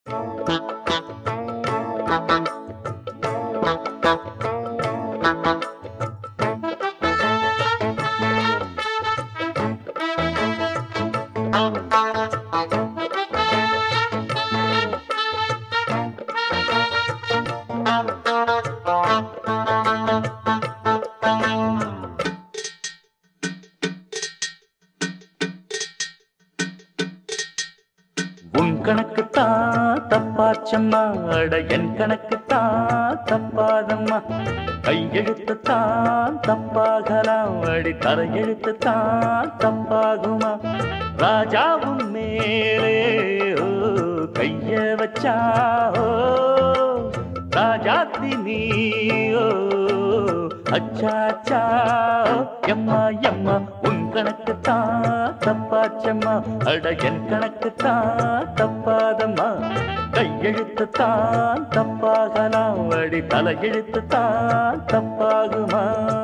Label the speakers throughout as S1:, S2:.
S1: உன் கணக்கு தான் தப்பாச்சம்மா அட என் கணக்கு தான் தப்பாதம்மா கையெழுத்து தான் தப்பாகலாம் அடி தலையெழுத்து தான் தப்பாகுமா ராஜாவும் மேலே ஓ கைய வச்சா ஓ ராஜாத்தி நீயோ அச்சா அச்சா எம்மா எம்மா உன் கணக்கு தான் தப்பாச்சம்மா அட என் கணக்கு தான் தப்பாதம்மா கையெழுத்து தான் தப்பாகலாம் அடி தலையெழுத்து தான் தப்பாகுமா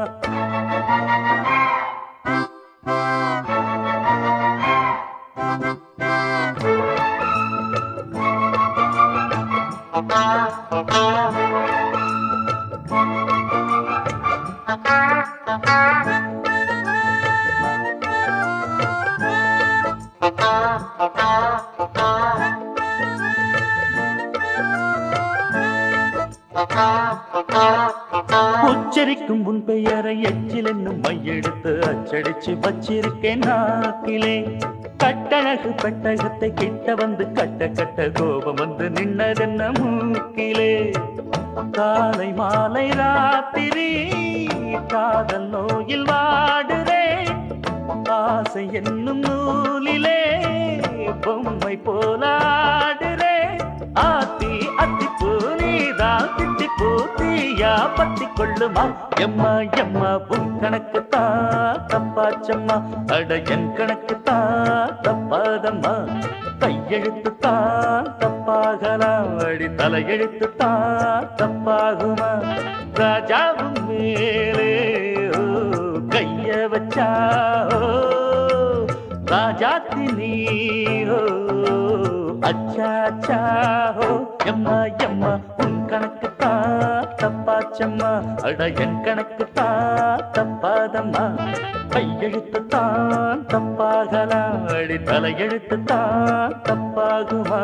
S1: உச்சரிக்கும் உன் பெயரை எச்சில் என்னும் மையெடுத்து அச்சடிச்சு வச்சிருக்கேன் நாக்கிலே கட்டழகு பெட்டகத்தை கிட்ட வந்து கட்ட கட்ட கோபம் வந்து நின்னதென்ன மூக்கிலே காலை மாலை ராத்திரி காதல் நோயில் வாடுறேன் ஆசை என்னும் நூலிலே பொம்மை போலாடுறே ஆத்தி அத்தி பூனிதான் திட்டி பூத்தியா பத்தி கொள்ளுமா எம்மா எம்மா உன் கணக்கு தான் தப்பாச்சம்மா அட என் கணக்கு தான் தப்பாதம்மா கையெழுத்து தான் தப்பாகலாம் அடி தலையெழுத்து தான் தப்பாகுமா ராஜாவும் மேலே ஓ, கைய வச்சா ஓ, ராஜாத்தி நீரோ அச்சா அச்சா ஹோ எம்மா எம்மா உன் கணக்கு தான் தப்பாச்சம்மா அட என் கணக்கு தான் தப்பாதம்மா கையெழுத்து தான் தப்பாகலாம் அடி தலையெழுத்து தான் தப்பாகுமா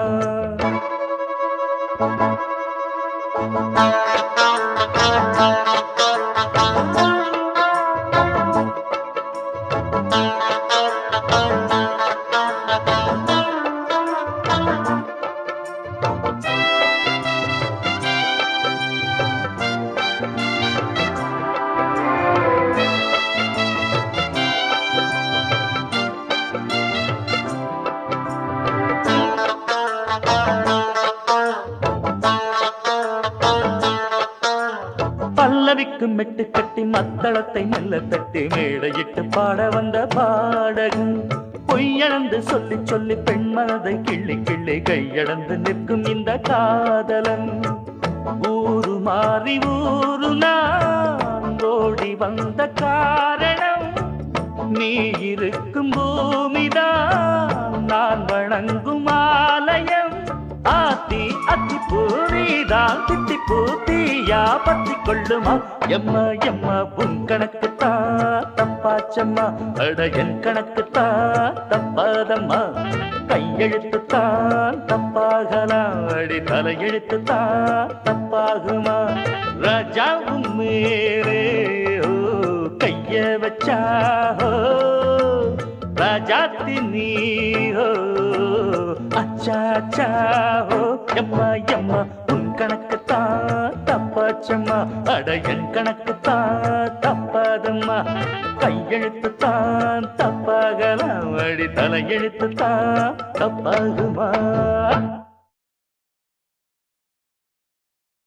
S1: பல்லவிக்கு மெட்டு கட்டி மத்தளத்தை மெல்ல தட்டி மேடையிட்டு பாட வந்த பாடகன் பொய்யளந்து சொல்லி சொல்லி பெண் மனதை கிள்ளி கிள்ளி கையளந்து நிற்கும் இந்த காதலன் ஊரு மாறி ஊரு நான் ஓடி வந்த காரணம் நீ இருக்கும் பூமிதான் நான் வணங்கும் ஆலயம் ஆத்தி அத்தி பூரிதான் தித்தி பூத்தியா பத்தி கொள்ளுமா எம்மா எம்மா உன் கணக்கு தான் தப்பாச்சம்மா அட என் கணக்கு தான் தப்பாதம்மா கையெழுத்து தான் தப்பாகலாம் அடி தலையெழுத்து தான் தப்பாகுமா ராஜாவும் மேலே ஓ கைய வச்சா ஓ, ராஜாத்தி நீரோ அச்சா அச்சா ஓ எம்மா எம்மா உன் கணக்கு தான் தப்பாச்சம்மா அட என் கணக்கு தான் தப்பாதம்மா கையெழுத்து தான் தப்பாகலாம் அடி தலையெழுத்து தான் தப்பாகுமா